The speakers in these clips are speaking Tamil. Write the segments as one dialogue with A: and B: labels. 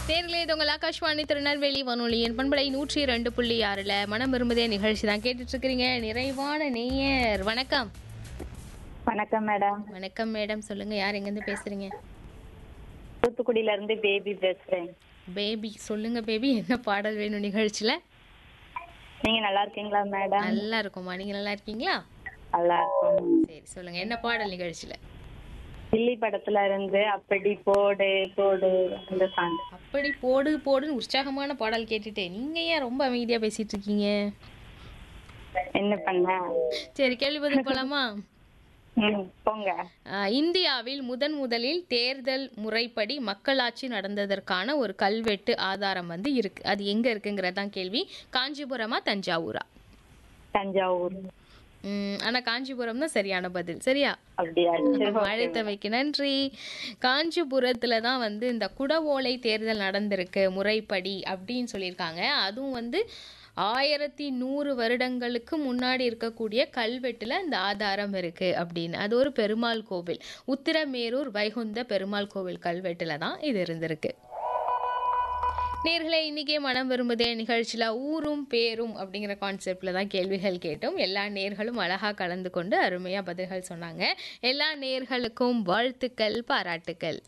A: நேர்களே இது உங்கள் ஆகாஷ்வாணி திருநெல்வேலி வானொலியின் பண்பலை நூற்றி ரெண்டு புள்ளி ஆறில் மனம் விரும்புதே நிகழ்ச்சி தான் கேட்டுட்டு இருக்கிறீங்க நிறைவான நேயர் வணக்கம்
B: வணக்கம் மேடம்
A: வணக்கம் மேடம் சொல்லுங்க யார் எங்கேருந்து பேசுறீங்க
B: தூத்துக்குடியில இருந்து பேபி பேசுறேன்
A: பேபி சொல்லுங்க பேபி என்ன பாடல் வேணும் நிகழ்ச்சியில
B: நீங்க நல்லா இருக்கீங்களா மேடம்
A: நல்லா இருக்கும்மா நீங்க நல்லா இருக்கீங்களா
B: நல்லா இருக்கும்
A: சரி சொல்லுங்க என்ன பாடல் நிகழ்ச்சியில
B: தில்லி படத்துல இருந்து அப்படி போடு போடு அந்த சாங்
A: அப்படி போடு போடுன்னு உற்சாகமான பாடல் கேட்டுட்டே நீங்க ஏன் ரொம்ப அமைதியா பேசிட்டு இருக்கீங்க
B: என்ன பண்ண
A: சரி கேள்வி பதில் போலாமா
B: ம் போங்க
A: ஆஹ் இந்தியாவில் முதன் முதலில் தேர்தல் முறைப்படி மக்களாட்சி நடந்ததற்கான ஒரு கல்வெட்டு ஆதாரம் வந்து இருக்கு அது எங்க இருக்குங்கிறது தான் கேள்வி காஞ்சிபுரமா தஞ்சாவூரா
B: தஞ்சாவூர்
A: உம் ஆனா காஞ்சிபுரம் தான் சரியான பதில் சரியா
B: அப்படியா சரி, okay.
A: அழைத்தமைக்கு நன்றி காஞ்சிபுரத்துல தான் வந்து இந்த குடவோலை தேர்தல் நடந்திருக்கு முறைப்படி அப்படின்னு சொல்லியிருக்காங்க அதுவும் வந்து ஆயிரத்தி நூறு வருடங்களுக்கு முன்னாடி இருக்கக்கூடிய கல்வெட்டுல இந்த ஆதாரம் இருக்கு அப்படின்னு அது ஒரு பெருமாள் கோவில் உத்திரமேரூர் வைகுந்த பெருமாள் கோவில் கல்வெட்டுல தான் இது இருந்திருக்கு நேர்களே இன்னைக்கே மனம் விரும்புதே நிகழ்ச்சியில் ஊரும் பேரும் அப்படிங்கிற கான்செப்டில் தான் கேள்விகள் கேட்டோம் எல்லா நேர்களும் அழகாக கலந்து கொண்டு அருமையாக பதில்கள் சொன்னாங்க எல்லா நேர்களுக்கும் வாழ்த்துக்கள் பாராட்டுக்கள்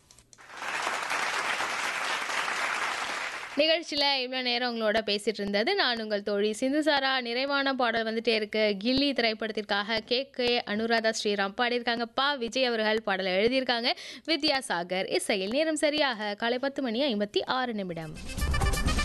A: நிகழ்ச்சியில் இவ்வளோ நேரம் உங்களோட பேசிட்டு இருந்தது நான் உங்கள் தோழி சிந்துசாரா நிறைவான பாடல் வந்துட்டே இருக்கு கில்லி திரைப்படத்திற்காக கே கே அனுராதா ஸ்ரீராம் பாடியிருக்காங்க பா விஜய் அவர்கள் பாடலை எழுதியிருக்காங்க வித்யாசாகர் இசையில் நேரம் சரியாக காலை பத்து மணி ஐம்பத்தி ஆறு நிமிடம்